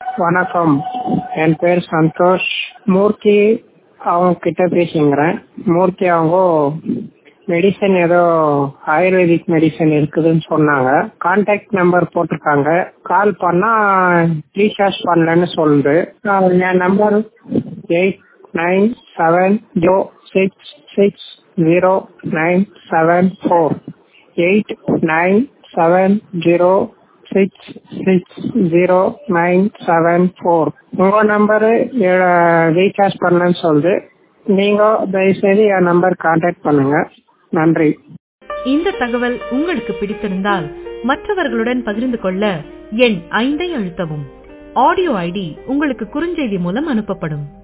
வணக்கம் என் பேர் சந்தோஷ் மூர்த்தி அவங்க கிட்ட பேசிங்கிறேன் மூர்த்தி அவங்க மெடிசன் ஏதோ ஆயுர்வேதிக் மெடிசன் இருக்குதுன்னு சொன்னாங்க கான்டாக்ட் நம்பர் போட்டிருக்காங்க கால் பண்ணா ரீசார்ஜ் பண்ணலன்னு சொல்லுது நான் என் number eight nine seven zero six six zero nine seven four eight nine seven zero six six zero nine seven four உங்கள் நம்பரு ரீசார்ஜ் பண்ணலன்னு சொல்லுது நீங்கள் தயவுசெய்து என் நம்பர் கான்டாக்ட் பண்ணுங்க நன்றி இந்த தகவல் உங்களுக்கு பிடித்திருந்தால் மற்றவர்களுடன் பகிர்ந்து கொள்ள எண் ஐந்தை அழுத்தவும் ஆடியோ ஐடி உங்களுக்கு குறுஞ்செய்தி மூலம் அனுப்பப்படும்